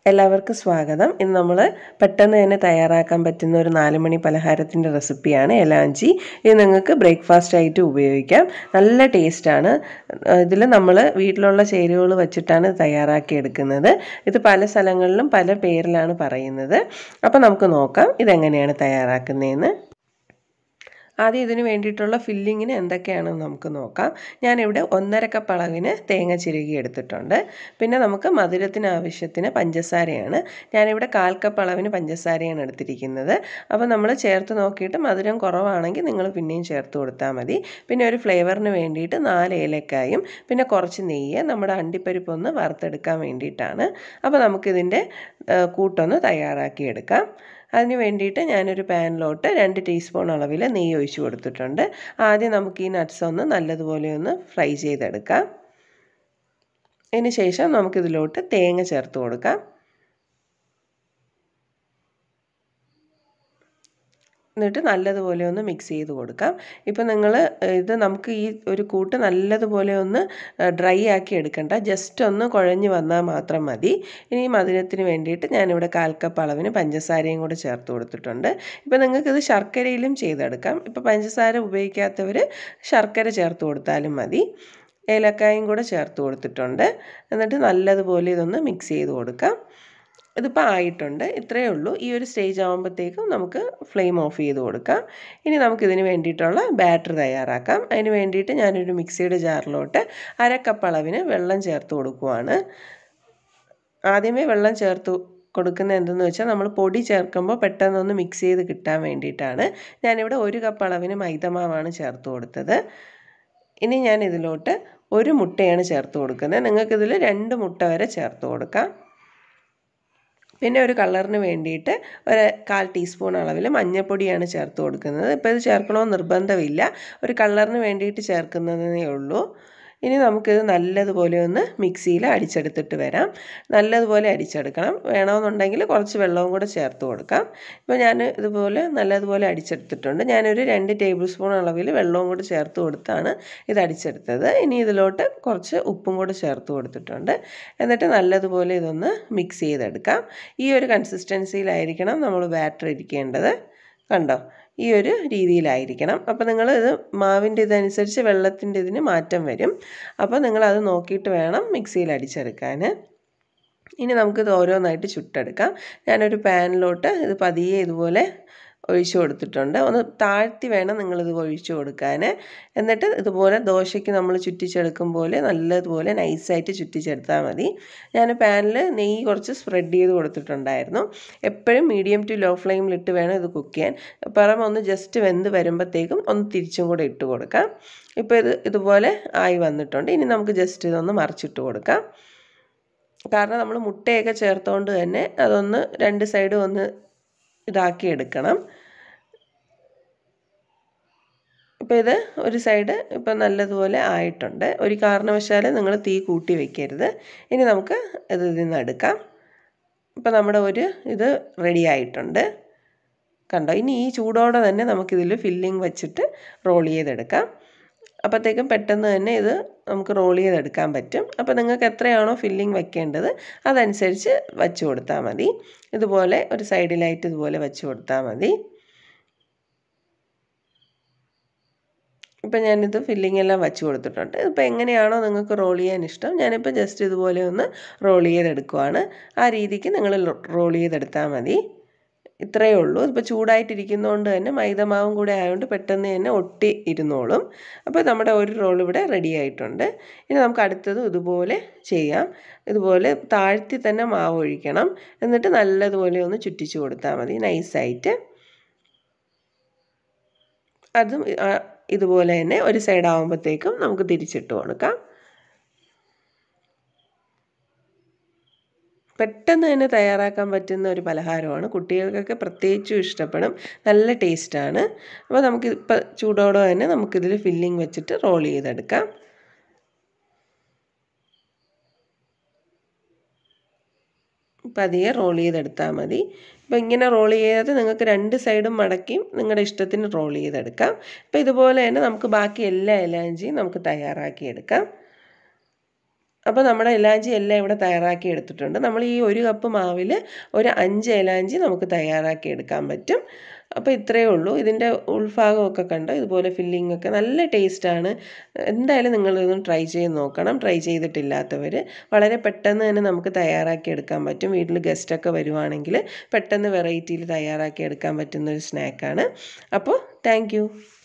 എല്ലാവർക്കും സ്വാഗതം ഇന്ന് നമ്മൾ പെട്ടെന്ന് തന്നെ തയ്യാറാക്കാൻ പറ്റുന്ന ഒരു നാല് മണി പലഹാരത്തിൻ്റെ റെസിപ്പിയാണ് എലാഞ്ചി ഇത് നിങ്ങൾക്ക് ബ്രേക്ക്ഫാസ്റ്റ് ആയിട്ട് ഉപയോഗിക്കാം നല്ല ടേസ്റ്റാണ് ഇതിൽ നമ്മൾ വീട്ടിലുള്ള ചേരുവകൾ വെച്ചിട്ടാണ് തയ്യാറാക്കി എടുക്കുന്നത് ഇത് പല സ്ഥലങ്ങളിലും പല പേരിലാണ് പറയുന്നത് അപ്പോൾ നമുക്ക് നോക്കാം ഇതെങ്ങനെയാണ് തയ്യാറാക്കുന്നതെന്ന് ആദ്യം ഇതിന് വേണ്ടിയിട്ടുള്ള ഫില്ലിങ്ങിന് എന്തൊക്കെയാണെന്ന് നമുക്ക് നോക്കാം ഞാനിവിടെ ഒന്നര കപ്പ് അളവിന് തേങ്ങ ചിരുകി എടുത്തിട്ടുണ്ട് പിന്നെ നമുക്ക് മധുരത്തിന് ആവശ്യത്തിന് പഞ്ചസാരയാണ് ഞാനിവിടെ കാൽ കപ്പ് അളവിന് പഞ്ചസാരയാണ് എടുത്തിരിക്കുന്നത് അപ്പോൾ നമ്മൾ ചേർത്ത് നോക്കിയിട്ട് മധുരം കുറവാണെങ്കിൽ നിങ്ങൾ പിന്നെയും ചേർത്ത് കൊടുത്താൽ മതി പിന്നെ ഒരു ഫ്ലേവറിന് വേണ്ടിയിട്ട് നാല് ഏലക്കായും പിന്നെ കുറച്ച് നെയ്യ് നമ്മുടെ അണ്ടിപ്പരിപ്പ് ഒന്ന് വറുത്തെടുക്കാൻ വേണ്ടിയിട്ടാണ് അപ്പോൾ നമുക്കിതിൻ്റെ കൂട്ടൊന്ന് തയ്യാറാക്കിയെടുക്കാം അതിന് വേണ്ടിയിട്ട് ഞാനൊരു പാനിലോട്ട് രണ്ട് ടീസ്പൂൺ അളവിൽ നെയ്യ് ഒഴിച്ച് കൊടുത്തിട്ടുണ്ട് ആദ്യം നമുക്ക് ഈ നട്ട്സ് ഒന്ന് നല്ലതുപോലെ ഒന്ന് ഫ്രൈ ചെയ്തെടുക്കാം അതിന് ശേഷം നമുക്കിതിലോട്ട് തേങ്ങ ചേർത്ത് കൊടുക്കാം എന്നിട്ട് നല്ലതുപോലെ ഒന്ന് മിക്സ് ചെയ്ത് കൊടുക്കാം ഇപ്പം നിങ്ങൾ ഇത് നമുക്ക് ഈ ഒരു കൂട്ട് നല്ലതുപോലെ ഒന്ന് ഡ്രൈ ആക്കി എടുക്കണ്ട ജസ്റ്റ് ഒന്ന് കുഴഞ്ഞ് വന്നാൽ മാത്രം മതി ഇനി മധുരത്തിന് വേണ്ടിയിട്ട് ഞാനിവിടെ കാൽ കപ്പ് അളവിന് പഞ്ചസാരയും കൂടെ ചേർത്ത് കൊടുത്തിട്ടുണ്ട് ഇപ്പം നിങ്ങൾക്കിത് ശർക്കരയിലും ചെയ്തെടുക്കാം ഇപ്പോൾ പഞ്ചസാര ഉപയോഗിക്കാത്തവർ ശർക്കര ചേർത്ത് കൊടുത്താലും മതി ഏലക്കായും കൂടെ ചേർത്ത് കൊടുത്തിട്ടുണ്ട് എന്നിട്ട് നല്ലതുപോലെ ഇതൊന്ന് മിക്സ് ചെയ്ത് കൊടുക്കാം ഇതിപ്പോൾ ആയിട്ടുണ്ട് ഇത്രയേ ഉള്ളൂ ഈ ഒരു സ്റ്റേജ് ആകുമ്പോഴത്തേക്കും നമുക്ക് ഫ്ലെയിം ഓഫ് ചെയ്ത് കൊടുക്കാം ഇനി നമുക്കിതിന് വേണ്ടിയിട്ടുള്ള ബാറ്റർ തയ്യാറാക്കാം അതിന് വേണ്ടിയിട്ട് ഞാനൊരു മിക്സിയുടെ ജാറിലോട്ട് അര കപ്പ് അളവിന് വെള്ളം ചേർത്ത് കൊടുക്കുവാണ് ആദ്യമേ വെള്ളം ചേർത്ത് കൊടുക്കുന്നത് എന്തെന്ന് വെച്ചാൽ നമ്മൾ പൊടി ചേർക്കുമ്പോൾ പെട്ടെന്നൊന്ന് മിക്സ് ചെയ്ത് കിട്ടാൻ വേണ്ടിയിട്ടാണ് ഞാനിവിടെ ഒരു കപ്പ് അളവിന് മൈദമാവാണ് ചേർത്ത് കൊടുത്തത് ഇനി ഞാൻ ഇതിലോട്ട് ഒരു മുട്ടയാണ് ചേർത്ത് കൊടുക്കുന്നത് നിങ്ങൾക്കിതിൽ രണ്ട് മുട്ട വരെ ചേർത്ത് കൊടുക്കാം പിന്നെ ഒരു കളറിന് വേണ്ടിയിട്ട് ഒരു കാൽ ടീസ്പൂൺ അളവിൽ മഞ്ഞൾപ്പൊടിയാണ് ചേർത്ത് കൊടുക്കുന്നത് ഇപ്പോൾ ഇത് ചേർക്കണമെന്ന് നിർബന്ധമില്ല ഒരു കളറിന് വേണ്ടിയിട്ട് ചേർക്കുന്നതേ ഉള്ളൂ ഇനി നമുക്കിത് നല്ലതുപോലെ ഒന്ന് മിക്സിയിൽ അടിച്ചെടുത്തിട്ട് വരാം നല്ലതുപോലെ അടിച്ചെടുക്കണം വേണമെന്നുണ്ടെങ്കിൽ കുറച്ച് വെള്ളവും കൂടെ ചേർത്ത് കൊടുക്കാം ഇപ്പോൾ ഞാൻ ഇതുപോലെ നല്ലതുപോലെ അടിച്ചെടുത്തിട്ടുണ്ട് ഞാനൊരു രണ്ട് ടേബിൾ സ്പൂൺ അളവിൽ വെള്ളവും കൂടെ ചേർത്ത് കൊടുത്താണ് ഇത് അടിച്ചെടുത്തത് ഇനി ഇതിലോട്ട് കുറച്ച് ഉപ്പും കൂടെ ചേർത്ത് കൊടുത്തിട്ടുണ്ട് എന്നിട്ട് നല്ലതുപോലെ ഇതൊന്ന് മിക്സ് ചെയ്തെടുക്കാം ഈ ഒരു കൺസിസ്റ്റൻസിയിലായിരിക്കണം നമ്മൾ ബാറ്റർ ഇരിക്കേണ്ടത് കണ്ടോ ഈ ഒരു രീതിയിലായിരിക്കണം അപ്പോൾ നിങ്ങൾ ഇത് മാവിൻ്റെ ഇതനുസരിച്ച് വെള്ളത്തിൻ്റെ ഇതിന് മാറ്റം വരും അപ്പോൾ നിങ്ങളത് നോക്കിയിട്ട് വേണം മിക്സിയിൽ അടിച്ചെടുക്കാൻ ഇനി നമുക്കിത് ഓരോന്നായിട്ട് ചുട്ടെടുക്കാം ഞാനൊരു പാനിലോട്ട് ഇത് പതിയെ ഇതുപോലെ ഒഴിച്ചു കൊടുത്തിട്ടുണ്ട് ഒന്ന് താഴ്ത്തി വേണം നിങ്ങളിത് ഒഴിച്ചു കൊടുക്കാൻ എന്നിട്ട് ഇതുപോലെ ദോശയ്ക്ക് നമ്മൾ ചുറ്റിച്ചെടുക്കും പോലെ നല്ലതുപോലെ നൈസായിട്ട് ചുറ്റിച്ചെടുത്താൽ മതി ഞാൻ പാനിൽ നെയ്യ് കുറച്ച് സ്പ്രെഡ് ചെയ്ത് കൊടുത്തിട്ടുണ്ടായിരുന്നു എപ്പോഴും മീഡിയം ടു ലോ ഫ്ലെയിമിലിട്ട് വേണം ഇത് കുക്ക് ചെയ്യാൻ പുറമെ ഒന്ന് ജസ്റ്റ് വെന്ത് വരുമ്പോഴത്തേക്കും ഒന്ന് തിരിച്ചും കൂടെ ഇട്ട് കൊടുക്കാം ഇപ്പോൾ ഇത് ഇതുപോലെ ആയി വന്നിട്ടുണ്ട് ഇനി നമുക്ക് ജസ്റ്റ് ഇതൊന്ന് മറിച്ചിട്ട് കൊടുക്കാം കാരണം നമ്മൾ മുട്ടയൊക്കെ ചേർത്തുകൊണ്ട് തന്നെ അതൊന്ന് രണ്ട് സൈഡും ഒന്ന് ഇതാക്കി എടുക്കണം ഇപ്പോൾ ഇത് ഒരു സൈഡ് ഇപ്പം നല്ലതുപോലെ ആയിട്ടുണ്ട് ഒരു കാരണവശാലും നിങ്ങൾ തീ കൂട്ടി വെക്കരുത് ഇനി നമുക്ക് ഇത് ഇതിൽ നിന്ന് എടുക്കാം ഇപ്പം നമ്മുടെ ഒരു ഇത് റെഡി ആയിട്ടുണ്ട് കണ്ടോ ഇനി ഈ ചൂടോടെ തന്നെ നമുക്കിതിൽ ഫില്ലിങ് വെച്ചിട്ട് റോൾ ചെയ്തെടുക്കാം അപ്പോഴത്തേക്കും പെട്ടെന്ന് തന്നെ ഇത് നമുക്ക് റോൾ ചെയ്തെടുക്കാൻ പറ്റും അപ്പോൾ നിങ്ങൾക്ക് എത്രയാണോ ഫില്ലിങ് വെക്കേണ്ടത് അതനുസരിച്ച് വെച്ച് കൊടുത്താൽ മതി ഇതുപോലെ ഒരു സൈഡിലായിട്ട് ഇതുപോലെ വെച്ച് കൊടുത്താൽ മതി ഇപ്പം ഞാനിത് ഫില്ലിംഗ് എല്ലാം വെച്ച് കൊടുത്തിട്ടുണ്ട് ഇപ്പോൾ എങ്ങനെയാണോ നിങ്ങൾക്ക് റോൾ ചെയ്യാൻ ഇഷ്ടം ഞാനിപ്പോൾ ജസ്റ്റ് ഇതുപോലെ ഒന്ന് റോൾ ചെയ്തെടുക്കുവാണ് ആ രീതിക്ക് നിങ്ങൾ റോൾ ചെയ്തെടുത്താൽ മതി ഇത്രയേ ഉള്ളൂ ഇപ്പോൾ ചൂടായിട്ടിരിക്കുന്നതുകൊണ്ട് തന്നെ മൈദമാവും കൂടെ ആയതുകൊണ്ട് പെട്ടെന്ന് തന്നെ ഒട്ടി ഇരുന്നോളും അപ്പോൾ നമ്മുടെ ഒരു റോൾ ഇവിടെ റെഡി ആയിട്ടുണ്ട് ഇനി നമുക്ക് അടുത്തത് ഇതുപോലെ ചെയ്യാം ഇതുപോലെ താഴ്ത്തി തന്നെ മാവ് ഒഴിക്കണം എന്നിട്ട് നല്ലതുപോലെ ഒന്ന് ചുറ്റിച്ച് കൊടുത്താൽ മതി നൈസായിട്ട് അതും ഇതുപോലെ തന്നെ ഒരു സൈഡ് ആകുമ്പോഴത്തേക്കും നമുക്ക് തിരിച്ചിട്ട് കൊടുക്കാം പെട്ടെന്ന് തന്നെ തയ്യാറാക്കാൻ പറ്റുന്ന ഒരു പലഹാരമാണ് കുട്ടികൾക്കൊക്കെ പ്രത്യേകിച്ചും ഇഷ്ടപ്പെടും നല്ല ടേസ്റ്റാണ് അപ്പോൾ നമുക്ക് ഇപ്പം ചൂടോടെ തന്നെ നമുക്കിതിൽ ഫില്ലിംഗ് വെച്ചിട്ട് റോൾ ചെയ്തെടുക്കാം പതിയെ റോൾ ചെയ്തെടുത്താൽ മതി അപ്പോൾ ഇങ്ങനെ റോൾ ചെയ്യാതെ നിങ്ങൾക്ക് രണ്ട് സൈഡും മടക്കി നിങ്ങളുടെ ഇഷ്ടത്തിന് റോൾ ചെയ്തെടുക്കാം അപ്പോൾ ഇതുപോലെ തന്നെ നമുക്ക് ബാക്കി എല്ലാ ഇലാഞ്ചിയും നമുക്ക് തയ്യാറാക്കിയെടുക്കാം അപ്പോൾ നമ്മുടെ എലാഞ്ചി എല്ലാം ഇവിടെ തയ്യാറാക്കി എടുത്തിട്ടുണ്ട് നമ്മൾ ഈ ഒരു കപ്പ് മാവിൽ ഒരു അഞ്ച് എലാഞ്ചി നമുക്ക് തയ്യാറാക്കി എടുക്കാൻ പറ്റും അപ്പോൾ ഇത്രയേ ഉള്ളൂ ഇതിൻ്റെ ഉൾഭാഗമൊക്കെ കണ്ടോ ഇതുപോലെ ഫില്ലിംഗ് ഒക്കെ നല്ല ടേസ്റ്റാണ് എന്തായാലും നിങ്ങളിതൊന്ന് ട്രൈ ചെയ്ത് നോക്കണം ട്രൈ ചെയ്തിട്ടില്ലാത്തവർ വളരെ പെട്ടെന്ന് തന്നെ നമുക്ക് തയ്യാറാക്കി എടുക്കാൻ പറ്റും വീട്ടിൽ ഗസ്റ്റൊക്കെ വരുവാണെങ്കിൽ പെട്ടെന്ന് വെറൈറ്റിയിൽ തയ്യാറാക്കി എടുക്കാൻ പറ്റുന്ന ഒരു സ്നാക്കാണ് അപ്പോൾ താങ്ക്